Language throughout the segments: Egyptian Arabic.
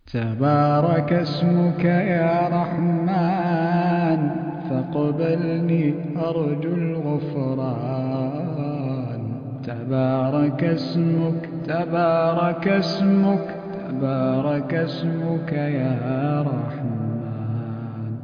تبارك اسمك يا رحمن فاقبلني أرجو الغفران تبارك اسمك تبارك اسمك تبارك اسمك يا رحمن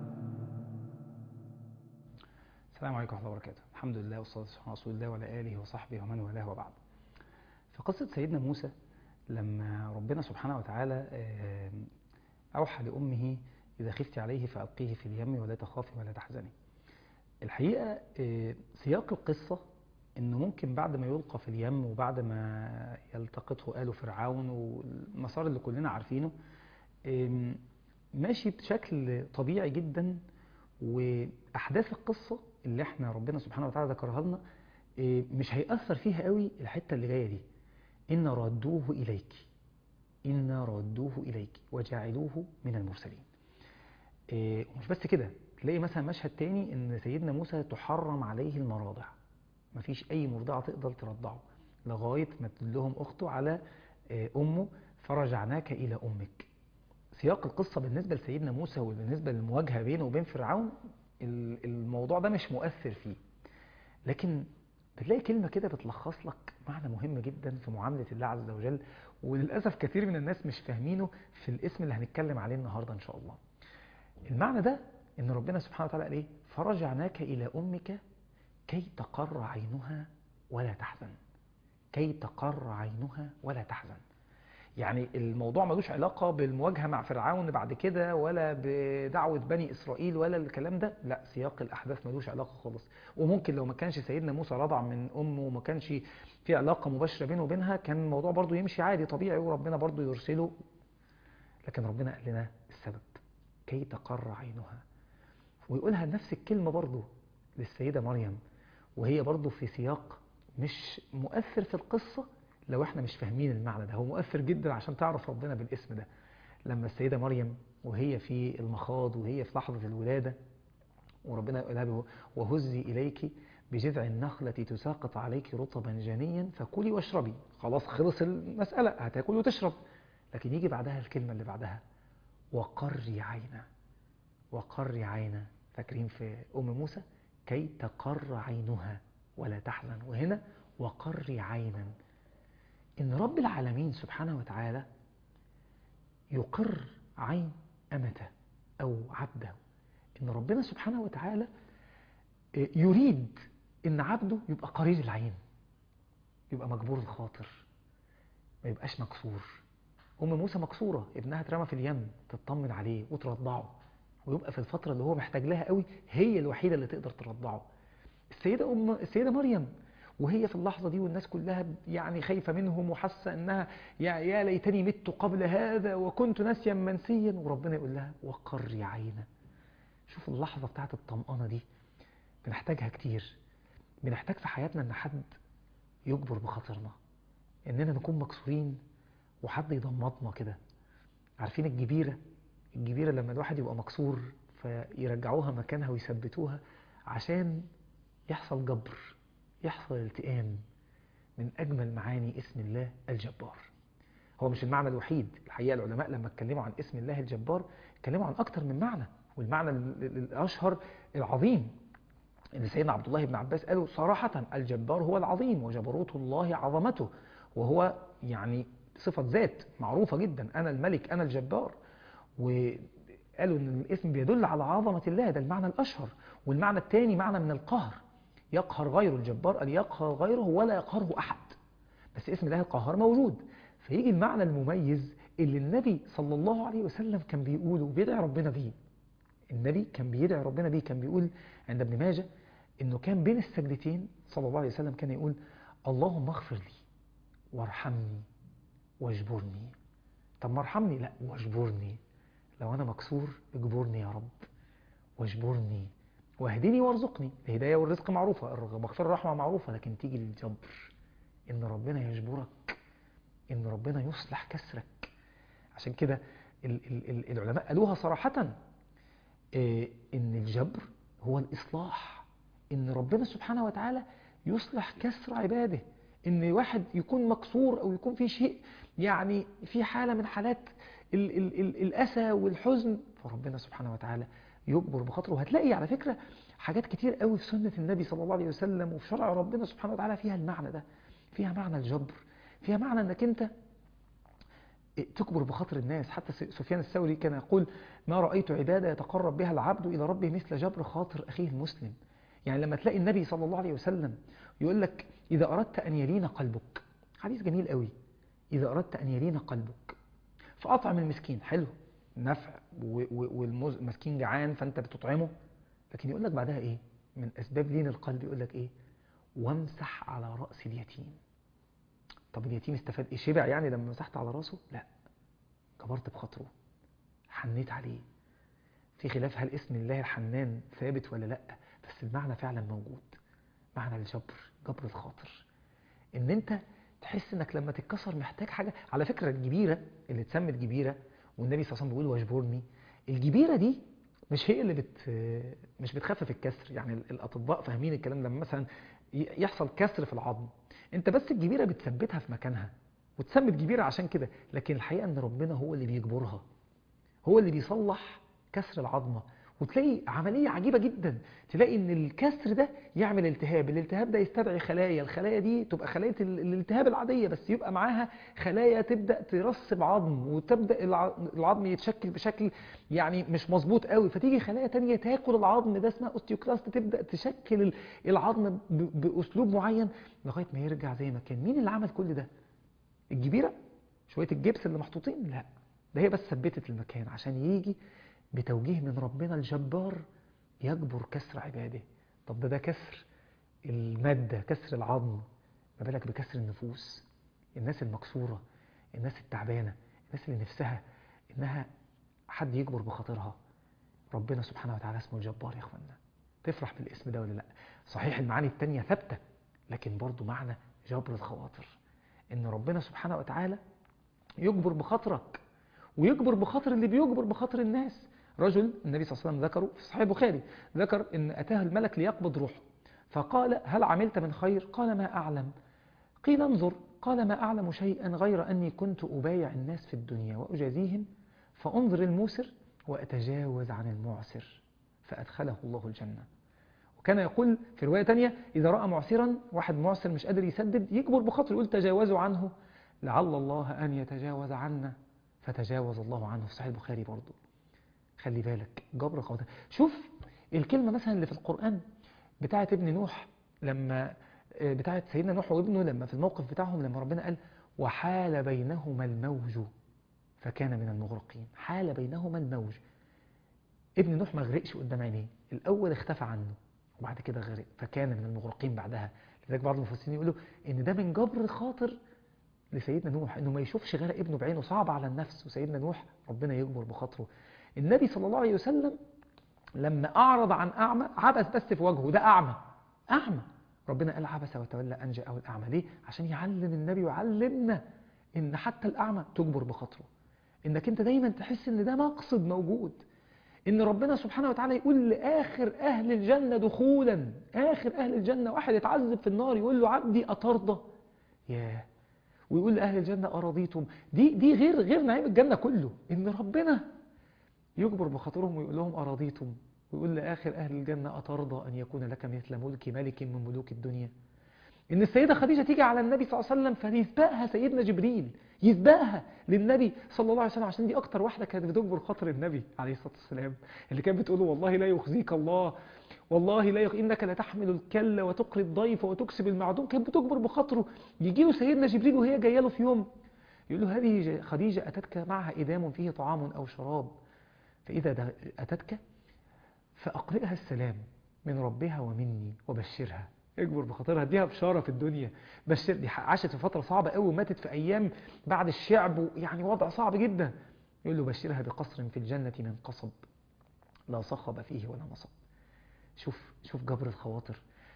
السلام عليكم ورحمة الله وبركاته الحمد لله والصلاة والسلام على رسول الله وعلى آله وصحبه ومن والاه وبعد في قصة سيدنا موسى لما ربنا سبحانه وتعالى آه، أوحى لأمه إذا خفت عليه فألقيه في اليم ولا تخافي ولا تحزني الحقيقة آه، سياق القصة إنه ممكن بعد ما يلقى في اليم وبعد ما يلتقطه آل فرعون والمسار اللي كلنا عارفينه آم، ماشي بشكل طبيعي جدا وأحداث القصة اللي احنا ربنا سبحانه وتعالى ذكرها لنا آه، مش هيأثر فيها قوي الحتة اللي جاية دي إن ردوه إليك إن ردوه إليك وجعلوه من المرسلين إيه ومش بس كده تلاقي مثلا مشهد تاني إن سيدنا موسى تحرم عليه المراضع مفيش أي مرضعة تقدر ترضعه لغاية ما تدلهم أخته على آه، أمه فرجعناك إلى أمك سياق القصة بالنسبة لسيدنا موسى وبالنسبة للمواجهة بينه وبين فرعون ال- الموضوع ده مش مؤثر فيه لكن بتلاقي كلمة كده بتلخص لك معنى مهم جدا في معاملة الله عز وجل وللأسف كثير من الناس مش فاهمينه في الاسم اللي هنتكلم عليه النهاردة إن شاء الله المعنى ده إن ربنا سبحانه وتعالى قال إيه فرجعناك إلى أمك كي تقر عينها ولا تحزن كي تقر عينها ولا تحزن يعني الموضوع ملوش علاقة بالمواجهة مع فرعون بعد كده ولا بدعوة بني إسرائيل ولا الكلام ده لا سياق الأحداث ملوش علاقة خالص وممكن لو ما كانش سيدنا موسى رضع من أمه وما كانش في علاقة مباشرة بينه وبينها كان الموضوع برضو يمشي عادي طبيعي وربنا برضو يرسله لكن ربنا قال لنا السبب كي تقر عينها ويقولها نفس الكلمة برضو للسيدة مريم وهي برضو في سياق مش مؤثر في القصة لو احنا مش فاهمين المعنى ده هو مؤثر جدا عشان تعرف ربنا بالاسم ده لما السيدة مريم وهي في المخاض وهي في لحظة الولادة وربنا يقول لها وهزي إليك بجذع النخلة تساقط عليك رطبا جنيا فكلي واشربي خلاص خلص المسألة هتاكل وتشرب لكن يجي بعدها الكلمة اللي بعدها وقري عينا وقري عينا فاكرين في أم موسى كي تقر عينها ولا تحزن وهنا وقري عينا إن رب العالمين سبحانه وتعالى يقر عين أمته أو عبده إن ربنا سبحانه وتعالى يريد إن عبده يبقى قرير العين يبقى مجبور الخاطر ما يبقاش مكسور أم موسى مكسورة ابنها اترمى في اليم تطمن عليه وترضعه ويبقى في الفترة اللي هو محتاج لها قوي هي الوحيدة اللي تقدر ترضعه السيدة أم السيدة مريم وهي في اللحظة دي والناس كلها يعني خايفة منهم وحاسة انها يا, يا ليتني مت قبل هذا وكنت ناسيا منسيا وربنا يقول لها وقري عينا شوف اللحظة بتاعت الطمأنة دي بنحتاجها كتير بنحتاج في حياتنا ان حد يجبر بخاطرنا اننا نكون مكسورين وحد يضمضنا كده عارفين الجبيرة الجبيرة لما الواحد يبقى مكسور فيرجعوها مكانها ويثبتوها عشان يحصل جبر يحصل التئام من أجمل معاني اسم الله الجبار هو مش المعنى الوحيد الحقيقة العلماء لما اتكلموا عن اسم الله الجبار اتكلموا عن أكتر من معنى والمعنى ال- ال- الأشهر العظيم إن سيدنا عبد الله بن عباس قالوا صراحة الجبار هو العظيم وجبروت الله عظمته وهو يعني صفة ذات معروفة جدا أنا الملك أنا الجبار وقالوا إن الاسم بيدل على عظمة الله ده المعنى الأشهر والمعنى الثاني معنى من القهر يقهر غيره الجبار أن يقهر غيره ولا يقهره أحد بس اسم الله القهار موجود فيجي المعنى المميز اللي النبي صلى الله عليه وسلم كان بيقوله وبيدعي ربنا بيه النبي كان بيدعي ربنا بيه كان بيقول عند ابن ماجه انه كان بين السجدتين صلى الله عليه وسلم كان يقول اللهم اغفر لي وارحمني واجبرني طب ما ارحمني لا واجبرني لو انا مكسور اجبرني يا رب واجبرني واهدني وارزقني الهداية والرزق معروفة المغفرة والرحمة معروفة لكن تيجي الجبر ان ربنا يجبرك ان ربنا يصلح كسرك عشان كده ال- ال- ال- العلماء قالوها صراحة إيه، ان الجبر هو الاصلاح ان ربنا سبحانه وتعالى يصلح كسر عباده ان واحد يكون مكسور او يكون في شيء يعني في حالة من حالات ال ال ال الأسى والحزن فربنا سبحانه وتعالى يجبر بخاطره وهتلاقي على فكرة حاجات كتير قوي في سنة النبي صلى الله عليه وسلم وفي شرع ربنا سبحانه وتعالى فيها المعنى ده فيها معنى الجبر فيها معنى انك انت تكبر بخاطر الناس حتى سفيان الثوري كان يقول ما رأيت عبادة يتقرب بها العبد إلى ربه مثل جبر خاطر أخيه المسلم يعني لما تلاقي النبي صلى الله عليه وسلم يقول لك إذا أردت أن يلين قلبك حديث جميل قوي إذا أردت أن يلين قلبك فأطعم المسكين حلو نفع والمسكين جعان فأنت بتطعمه لكن يقول لك بعدها إيه من أسباب لين القلب يقول لك إيه وامسح على رأس اليتيم طب اليتيم استفاد إيه شبع يعني لما مسحت على راسه لا كبرت بخاطره حنيت عليه في خلاف هل اسم الله الحنان ثابت ولا لا بس المعنى فعلا موجود معنى الجبر جبر الخاطر ان انت تحس انك لما تتكسر محتاج حاجة على فكرة الجبيرة اللي اتسمت جبيرة والنبي صلى الله عليه وسلم بيقول واجبرني الجبيرة دي مش هي اللي بت مش بتخفف الكسر يعني الاطباء فاهمين الكلام لما مثلا يحصل كسر في العظم انت بس الجبيرة بتثبتها في مكانها وتسمت جبيرة عشان كده لكن الحقيقة ان ربنا هو اللي بيجبرها هو اللي بيصلح كسر العظمة وتلاقي عملية عجيبة جدا تلاقي ان الكسر ده يعمل التهاب الالتهاب ده يستدعي خلايا الخلايا دي تبقى خلايا الالتهاب العادية بس يبقى معاها خلايا تبدأ ترسب عظم وتبدأ العظم يتشكل بشكل يعني مش مظبوط قوي فتيجي خلايا تانية تاكل العظم ده اسمها اوستيوكلاست تبدأ تشكل العظم بأسلوب معين لغاية ما يرجع زي ما كان مين اللي عمل كل ده الجبيرة شوية الجبس اللي محطوطين لا ده هي بس ثبتت المكان عشان يجي بتوجيه من ربنا الجبار يجبر كسر عباده طب ده ده كسر المادة كسر العظم ما بالك بكسر النفوس الناس المكسورة الناس التعبانة الناس اللي نفسها انها حد يجبر بخاطرها ربنا سبحانه وتعالى اسمه الجبار يا اخوانا تفرح بالاسم ده ولا لا صحيح المعاني التانية ثابتة لكن برضو معنى جبر الخواطر ان ربنا سبحانه وتعالى يجبر بخاطرك ويجبر بخاطر اللي بيجبر بخاطر الناس رجل النبي صلى الله عليه وسلم ذكره في صحيح البخاري ذكر ان اتاه الملك ليقبض روحه فقال هل عملت من خير قال ما اعلم قيل انظر قال ما اعلم شيئا غير اني كنت ابايع الناس في الدنيا واجازيهم فانظر الموسر واتجاوز عن المعسر فادخله الله الجنه وكان يقول في روايه ثانيه اذا راى معسرا واحد معسر مش قادر يسدد يجبر بخاطر يقول تجاوزوا عنه لعل الله ان يتجاوز عنا فتجاوز الله عنه في صحيح البخاري برضه خلي بالك جبر خاطر شوف الكلمة مثلا اللي في القرآن بتاعة ابن نوح لما بتاعة سيدنا نوح وابنه لما في الموقف بتاعهم لما ربنا قال وحال بينهما الموج فكان من المغرقين حال بينهما الموج ابن نوح ما غرقش قدام عينيه الأول اختفى عنه وبعد كده غرق فكان من المغرقين بعدها لذلك بعض المفسرين يقولوا ان ده من جبر خاطر لسيدنا نوح انه ما يشوفش غير ابنه بعينه صعب على النفس وسيدنا نوح ربنا يجبر بخاطره النبي صلى الله عليه وسلم لما اعرض عن اعمى عبس بس في وجهه ده اعمى اعمى ربنا قال عبس وتولى ان جاءه الاعمى ليه عشان يعلم النبي ويعلمنا ان حتى الاعمى تجبر بخاطره انك انت دايما تحس ان ده مقصد موجود ان ربنا سبحانه وتعالى يقول لاخر اهل الجنه دخولا اخر اهل الجنه واحد يتعذب في النار يقول له عبدي اترضى ياه ويقول لأهل الجنة أرضيتم دي دي غير غير نعيم الجنة كله إن ربنا يجبر بخاطرهم ويقول لهم أرضيتم ويقول لآخر أهل الجنة أترضى أن يكون لك مثل ملك ملك من ملوك الدنيا إن السيدة خديجة تيجي على النبي صلى الله عليه وسلم فيسبقها سيدنا جبريل يسبقها للنبي صلى الله عليه وسلم عشان دي أكتر واحدة كانت بتجبر خاطر النبي عليه الصلاة والسلام اللي كانت بتقوله والله لا يخزيك الله والله لا يخ... إنك لتحمل الكل وتقري الضيف وتكسب المعدوم كانت بتجبر بخاطره يجي له سيدنا جبريل وهي جايه له في يوم يقول له هذه خديجة أتتك معها إدام فيه طعام أو شراب فإذا أتتك فأقرئها السلام من ربها ومني وبشرها اجبر بخاطرها اديها بشارة في الدنيا بشر دي عاشت في فترة صعبة قوي وماتت في أيام بعد الشعب يعني وضع صعب جدا يقول له بشرها بقصر في الجنة من قصب لا صخب فيه ولا نصب شوف شوف جبر الخواطر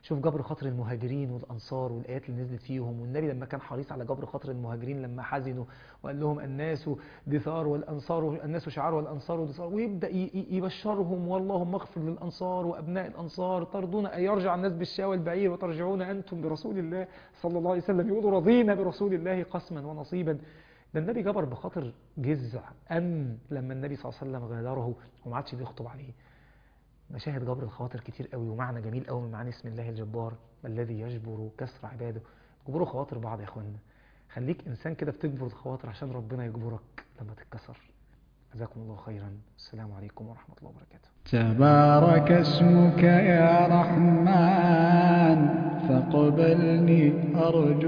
شوف جبر خاطر المهاجرين والأنصار والآيات اللي نزلت فيهم والنبي لما كان حريص على جبر خاطر المهاجرين لما حزنوا وقال لهم الناس دثار والأنصار الناس شعار والأنصار دثار ويبدأ ي- ي- يبشرهم واللهم اغفر للأنصار وأبناء الأنصار ترضون أن يرجع الناس بالشاة والبعير وترجعون أنتم برسول الله صلى الله عليه وسلم يقولوا رضينا برسول الله قسما ونصيبا ده النبي جبر بخاطر جزع أمن لما النبي صلى الله عليه وسلم غادره وما عادش بيخطب عليه مشاهد جبر الخواطر كتير قوي ومعنى جميل قوي من معاني اسم الله الجبار الذي يجبر كسر عباده جبروا خواطر بعض يا اخوانا خليك انسان كده بتجبر الخواطر عشان ربنا يجبرك لما تتكسر جزاكم الله خيرا السلام عليكم ورحمه الله وبركاته تبارك اسمك يا رحمن فاقبلني أرجو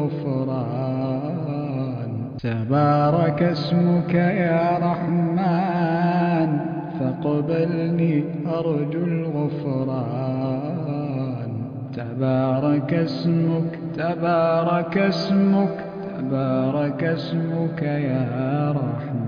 الغفران تبارك اسمك يا رحمن فاقبلني أرجو الغفران تبارك اسمك تبارك اسمك تبارك اسمك يا رحمن